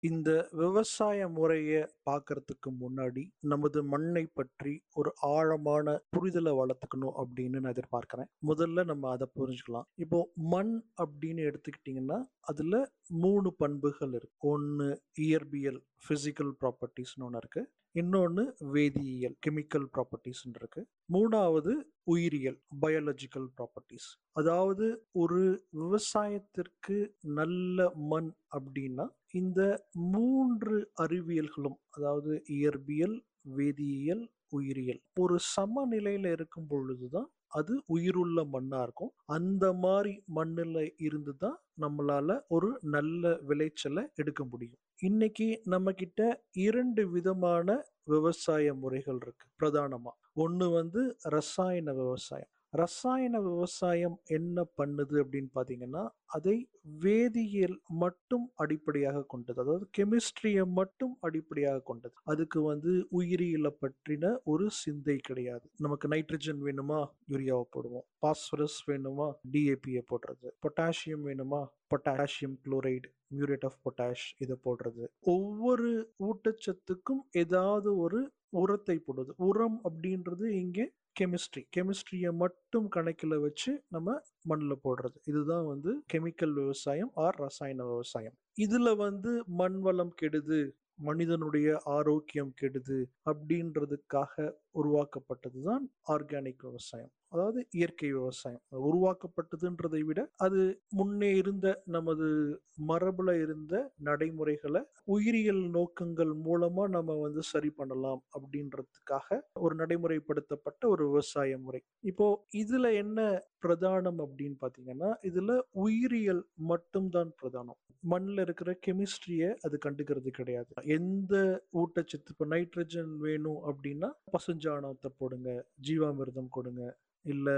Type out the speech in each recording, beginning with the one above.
இந்த விவசாய முறைய பார்க்கறதுக்கு முன்னாடி நமது மண்ணை பற்றி ஒரு ஆழமான புரிதலை வளர்த்துக்கணும் அப்படின்னு நான் எதிர்பார்க்கிறேன் முதல்ல நம்ம அதை புரிஞ்சுக்கலாம் இப்போ மண் அப்படின்னு எடுத்துக்கிட்டிங்கன்னா அதுல மூணு பண்புகள் இருக்கு ஒன்று இயற்பியல் பிசிக்கல் ப்ராப்பர்ட்டிஸ்னு ஒன்று இருக்கு இன்னொன்று வேதியியல் கெமிக்கல் ப்ராப்பர்ட்டிஸ்னு இருக்கு மூணாவது உயிரியல் பயாலஜிக்கல் ப்ராப்பர்ட்டிஸ் அதாவது ஒரு விவசாயத்திற்கு நல்ல மண் அப்படின்னா இந்த மூன்று அறிவியல்களும் அதாவது இயற்பியல் வேதியியல் உயிரியல் ஒரு சமநிலையில இருக்கும் பொழுதுதான் அது உயிருள்ள மண்ணா இருக்கும் அந்த மாதிரி மண்ணுல இருந்து தான் நம்மளால ஒரு நல்ல விளைச்சலை எடுக்க முடியும் இன்னைக்கு நம்ம கிட்ட இரண்டு விதமான விவசாய முறைகள் இருக்கு பிரதானமா ஒண்ணு வந்து ரசாயன விவசாயம் ரசாயன விவசாயம் என்ன பண்ணுது அப்படின்னு பாத்தீங்கன்னா அதை வேதியியல் மட்டும் அடிப்படையாக கொண்டது அதாவது கெமிஸ்ட்ரியை மட்டும் அடிப்படையாக கொண்டது அதுக்கு வந்து உயிரியலை பற்றின ஒரு சிந்தை கிடையாது நமக்கு நைட்ரஜன் வேணுமா யூரியாவை போடுவோம் பாஸ்பரஸ் வேணுமா டிஏபியை போடுறது பொட்டாசியம் வேணுமா potassium chloride muriate of potash இதை போடுறது ஒவ்வொரு ஊட்டச்சத்துக்கும் ஏதாவது ஒரு உரத்தை போடுறது உரம் அப்படின்றது இங்கே கெமிஸ்ட்ரி கெமிஸ்ட்ரியை மட்டும் கணக்கில் வச்சு நம்ம மண்ணில் போடுறது இதுதான் வந்து கெமிக்கல் விவசாயம் ஆர் ரசாயன விவசாயம் இதுல வந்து மண் வளம் கெடுது மனிதனுடைய ஆரோக்கியம் கெடுது அப்படின்றதுக்காக உருவாக்கப்பட்டது தான் ஆர்கானிக் விவசாயம் அதாவது இயற்கை விவசாயம் உருவாக்கப்பட்டதுன்றதை விட அது முன்னே இருந்த நமது மரபுல இருந்த நடைமுறைகளை உயிரியல் நோக்கங்கள் மூலமா நம்ம வந்து சரி பண்ணலாம் அப்படின்றதுக்காக ஒரு நடைமுறைப்படுத்தப்பட்ட ஒரு விவசாய முறை இப்போ இதுல என்ன பிரதானம் அப்படின்னு பாத்தீங்கன்னா இதுல உயிரியல் மட்டும்தான் பிரதானம் மண்ணில் இருக்கிற கெமிஸ்ட்ரியை அது கண்டுக்கிறது கிடையாது எந்த ஊட்டச்சத்து இப்போ நைட்ரஜன் வேணும் அப்படின்னா பசுஞ்சாணத்தை போடுங்க ஜீவாமிர்தம் கொடுங்க இல்லை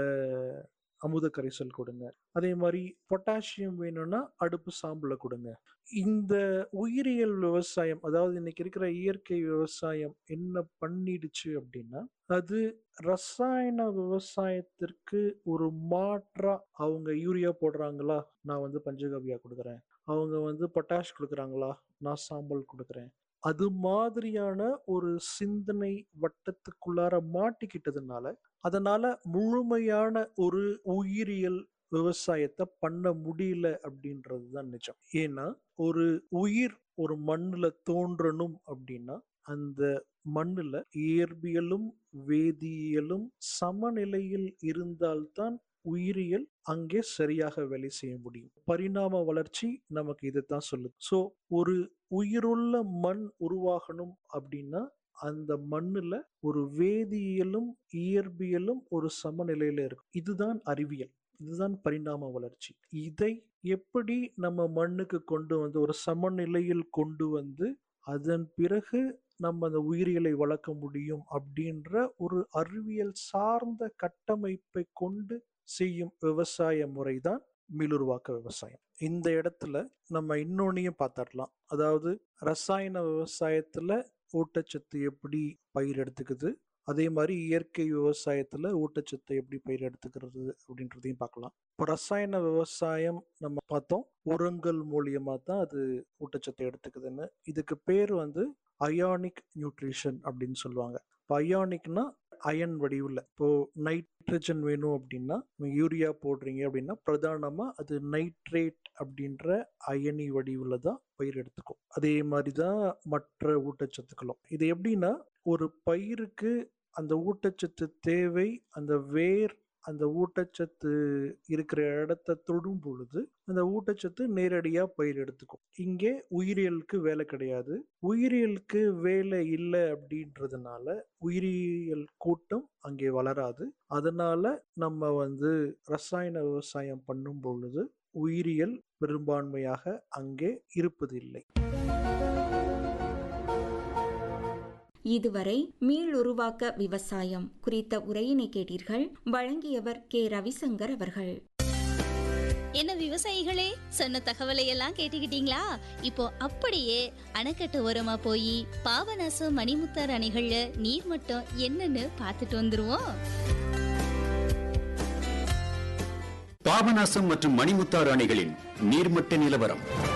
அமுத கரைசல் கொடுங்க அதே மாதிரி பொட்டாசியம் வேணும்னா அடுப்பு சாம்பலை கொடுங்க இந்த உயிரியல் விவசாயம் அதாவது இன்னைக்கு இருக்கிற இயற்கை விவசாயம் என்ன பண்ணிடுச்சு அப்படின்னா அது ரசாயன விவசாயத்திற்கு ஒரு மாற்றா அவங்க யூரியா போடுறாங்களா நான் வந்து பஞ்சகவியா கொடுக்குறேன் அவங்க வந்து பொட்டாஷ் கொடுக்குறாங்களா நான் சாம்பல் கொடுக்குறேன் அது மாதிரியான ஒரு சிந்தனை வட்டத்துக்குள்ளார மாட்டிக்கிட்டதுனால அதனால முழுமையான ஒரு உயிரியல் விவசாயத்தை பண்ண முடியல அப்படின்றது தான் நிஜம் ஏன்னா ஒரு உயிர் ஒரு மண்ணுல தோன்றணும் அப்படின்னா அந்த மண்ணுல இயற்பியலும் வேதியியலும் சமநிலையில் இருந்தால்தான் உயிரியல் அங்கே சரியாக வேலை செய்ய முடியும் பரிணாம வளர்ச்சி நமக்கு இதைத்தான் சொல்லுது ஸோ ஒரு உயிருள்ள மண் உருவாகணும் அப்படின்னா அந்த மண்ணுல ஒரு வேதியியலும் இயற்பியலும் ஒரு சமநிலையில இருக்கும் இதுதான் அறிவியல் இதுதான் பரிணாம வளர்ச்சி இதை எப்படி நம்ம மண்ணுக்கு கொண்டு வந்து ஒரு சமநிலையில் கொண்டு வந்து அதன் பிறகு நம்ம அந்த உயிரியலை வளர்க்க முடியும் அப்படின்ற ஒரு அறிவியல் சார்ந்த கட்டமைப்பை கொண்டு செய்யும் விவசாய முறைதான் மீளுருவாக்க விவசாயம் இந்த இடத்துல நம்ம இன்னொன்னையும் பார்த்துடலாம் அதாவது ரசாயன விவசாயத்துல ஊட்டச்சத்து எப்படி பயிர் எடுத்துக்குது அதே மாதிரி இயற்கை விவசாயத்துல ஊட்டச்சத்தை எப்படி பயிர் எடுத்துக்கிறது அப்படின்றதையும் பார்க்கலாம் இப்போ ரசாயன விவசாயம் நம்ம பார்த்தோம் உரங்கள் மூலியமா தான் அது ஊட்டச்சத்தை எடுத்துக்குதுன்னு இதுக்கு பேர் வந்து அயானிக் நியூட்ரிஷன் அப்படின்னு சொல்லுவாங்க இப்போ அயானிக்னா அயன் வடிவில் இப்போ நைட்ரஜன் வேணும் அப்படின்னா யூரியா போடுறீங்க அப்படின்னா பிரதானமா அது நைட்ரேட் அப்படின்ற அயனி வடிவில் தான் பயிர் எடுத்துக்கும் அதே மாதிரி தான் மற்ற ஊட்டச்சத்துக்களும் இது எப்படின்னா ஒரு பயிருக்கு அந்த ஊட்டச்சத்து தேவை அந்த வேர் அந்த ஊட்டச்சத்து இருக்கிற இடத்த தொடும் பொழுது அந்த ஊட்டச்சத்து நேரடியாக பயிர் எடுத்துக்கும் இங்கே உயிரியலுக்கு வேலை கிடையாது உயிரியலுக்கு வேலை இல்லை அப்படின்றதுனால உயிரியல் கூட்டம் அங்கே வளராது அதனால நம்ம வந்து ரசாயன விவசாயம் பண்ணும் பொழுது உயிரியல் பெரும்பான்மையாக அங்கே இருப்பதில்லை இதுவரை மீளுருவாக்க விவசாயம் குறித்த உரையினை கேட்டீர்கள் வழங்கியவர் கே ரவிசங்கர் அவர்கள் என்ன விவசாயிகளே சொன்ன தகவலை எல்லாம் கேட்டுக்கிட்டீங்களா இப்போ அப்படியே அணைக்கட்டு ஓரமா போய் பாபநாசம் மணிமுத்தார் அணைகள்ல நீர் மட்டம் என்னன்னு பார்த்துட்டு வந்துருவோம் பாபநாசம் மற்றும் மணிமுத்தாறு அணைகளின் நீர்மட்ட நிலவரம்